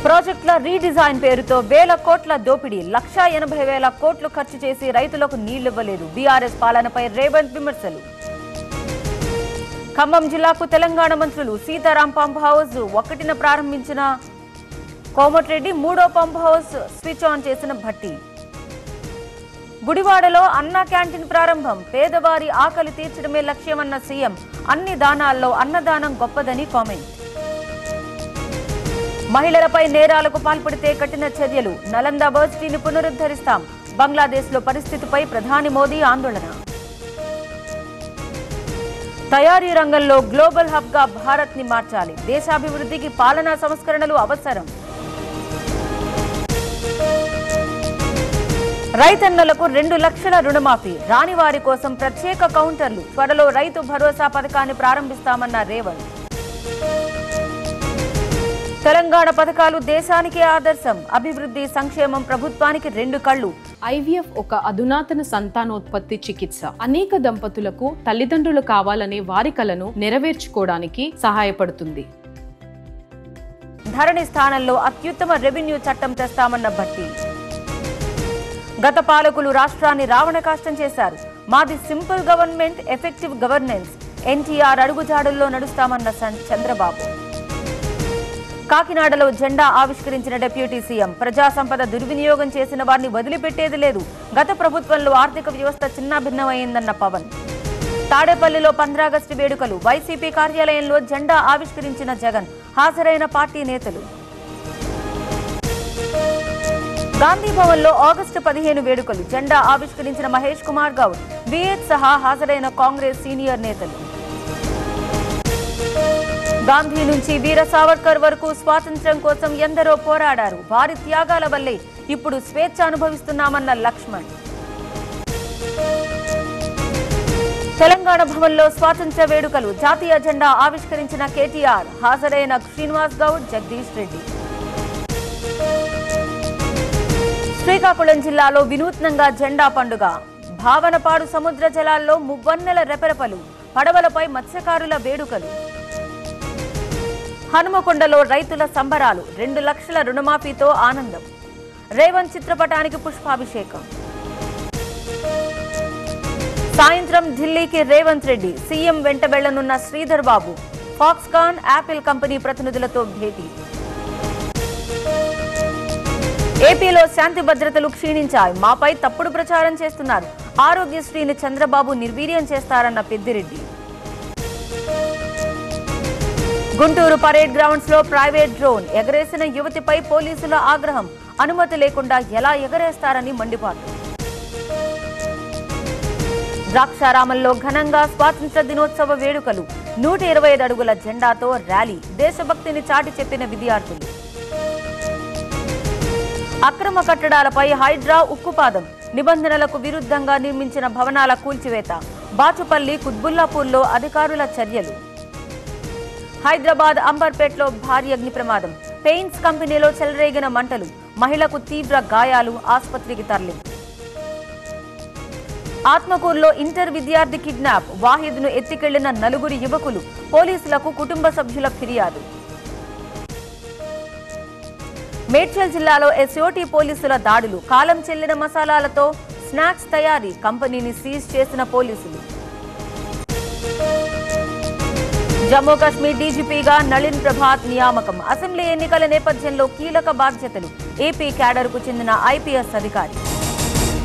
ప్రాజెక్టుల రీడిజైన్ పేరుతో వేల కోట్ల దోపిడీ లక్షా ఎనభై వేల కోట్లు ఖర్చు చేసి రైతులకు నీళ్లివ్వలేదు బీఆర్ఎస్ పాలనపై రేవంత్ విమర్శలు ఖమ్మం జిల్లాకు తెలంగాణ మంత్రులు సీతారాం పంప్ హౌస్ ఒకటిన ప్రారంభించిన కోమటిరెడ్డి మూడో పంప్ హౌస్ స్విచ్ ఆన్ చేసిన భట్టి గుడివాడలో అన్నా క్యాంటీన్ ప్రారంభం పేదవారి ఆకలి తీర్చడమే లక్ష్యమన్న సీఎం అన్ని దానాల్లో అన్నదానం గొప్పదని కామెంట్ మహిళలపై నేరాలకు పాల్పడితే కఠిన చర్యలు నలంద వర్సిటీని పునరుద్ధరిస్తాం బంగ్లాదేశ్లో పరిస్థితిపై ప్రధాని మోదీ ఆందోళన తయారీ రంగంలో గ్లోబల్ హబ్ గా భారత్ ని మార్చాలి దేశాభివృద్ధికి పాలనా సంస్కరణలు అవసరం రైతన్నలకు రెండు లక్షల రుణమాఫీ రాని వారి కోసం ప్రత్యేక కౌంటర్లు త్వరలో రైతు భరోసా పథకాన్ని ప్రారంభిస్తామన్న రేవంత్ తెలంగాణ పథకాలు దేశానికే ఆదర్శం అభివృద్ధి సంక్షేమం ప్రభుత్వానికి రెండు కళ్ళు ఐవీఎఫ్ ఒక అధునాతన సంతానోత్పత్తి చికిత్స అనేక దంపతులకు తల్లిదండ్రులు కావాలనే వారి కలను నెరవేర్చుకోవడానికి సహాయపడుతుంది ధరణి స్థానంలో అత్యుత్తమ రెవెన్యూ చట్టం తెస్తామన్న భట్టి గత పాలకులు రాష్ట్రాన్ని రావణ కాష్టం చేశారు మాది simple government effective governance NTR అడుగుజాడల్లో నడుస్తామన్న సన్- చంద్రబాబు కాకినాడలో జెండా ఆవిష్కరించిన డిప్యూటీ సీఎం ప్రజా సంపద దుర్వినియోగం చేసిన వారిని వదిలిపెట్టేది లేదు గత ప్రభుత్వంలో ఆర్థిక వ్యవస్థ చిన్నాభిన్నమైందన్న పవన్ తాడేపల్లిలో పంద్రాగస్టు వేడుకలు వైసీపీ కార్యాలయంలో జెండా ఆవిష్కరించిన జగన్ హాజరైన పార్టీ నేతలు గాంధీ భవన్లో ఆగస్టు పదిహేను వేడుకలు జెండా ఆవిష్కరించిన మహేష్ కుమార్ గౌడ్ విఎత్ సహా హాజరైన కాంగ్రెస్ సీనియర్ నేతలు గాంధీ నుంచి వీర సావర్కర్ వరకు స్వాతంత్ర్యం కోసం ఎందరో పోరాడారు వారి త్యాగాల వల్లే ఇప్పుడు స్వేచ్ఛ అనుభవిస్తున్నామన్న లక్ష్మణ్ తెలంగాణ భవన్లో స్వాతంత్ర్య వేడుకలు జాతీయ జెండా ఆవిష్కరించిన కేటీఆర్ హాజరైన శ్రీనివాస్ గౌడ్ జగదీష్ రెడ్డి శ్రీకాకుళం జిల్లాలో వినూత్నంగా జెండా పండుగ భావనపాడు సముద్ర జలాల్లో మువ్వన్నెల రెపరెపలు పడవలపై మత్స్యకారుల వేడుకలు హనుమకొండలో రైతుల సంబరాలు రెండు లక్షల రుణమాఫీతో ఆనందం రేవంత్ చిత్రపటానికి పుష్పాభిషేకం సాయంత్రం ఢిల్లీకి రేవంత్ రెడ్డి సీఎం వెంట వెళ్లనున్న Sridhar Babu Foxconn Apple company ప్రతినిధులతో భేటీ ఏపీలో శాంతి భద్రతలు క్షీణించాయి మాపై తప్పుడు ప్రచారం చేస్తున్నారు ఆరోగ్యశ్రీని చంద్రబాబు నిర్వీర్యం చేస్తారన్న పెద్దిరెడ్డి గుంటూరు పరేడ్ గ్రౌండ్స్ లో ప్రైవేట్ డ్రోన్ ఎగరేసిన యువతిపై పోలీసుల ఆగ్రహం అనుమతి లేకుండా ఎలా ఎగరేస్తారని మండిపాటు ద్రాక్షారామంలో ఘనంగా స్వాతంత్ర దినోత్సవ వేడుకలు నూట ఇరవై ఐదు అడుగుల జెండాతో ర్యాలీ దేశభక్తిని చాటి చెప్పిన విద్యార్థులు అక్రమ కట్టడాలపై హైడ్రా ఉక్కుపాదం నిబంధనలకు విరుద్ధంగా నిర్మించిన భవనాల కూల్చివేత బాచుపల్లి కుత్బుల్లాపూర్లో అధికారుల చర్యలు హైదరాబాద్ అంబర్పేట్లో భారీ అగ్ని ప్రమాదం పెయింట్స్ కంపెనీలో చెలరేగిన మంటలు మహిళకు తీవ్ర గాయాలు ఆసుపత్రికి తరలింపు ఆత్మకూరులో ఇంటర్ విద్యార్థి కిడ్నాప్ వాహిద్ను ఎత్తికెళ్లిన నలుగురు యువకులు పోలీసులకు కుటుంబ సభ్యుల ఫిర్యాదు మేడ్చల్ జిల్లాలో ఎస్ఓటీ పోలీసుల దాడులు కాలం చెల్లిన మసాలాలతో స్నాక్స్ తయారీ కంపెనీని సీజ్ చేసిన పోలీసులు జమ్మూ కాశ్మీర్ డీజీపీగా నళిన్ ప్రభాత్ నియామకం అసెంబ్లీ ఎన్నికల నేపథ్యంలో కీలక బాధ్యతలు ఏపీ క్యాడర్కు చెందిన ఐపీఎస్ అధికారి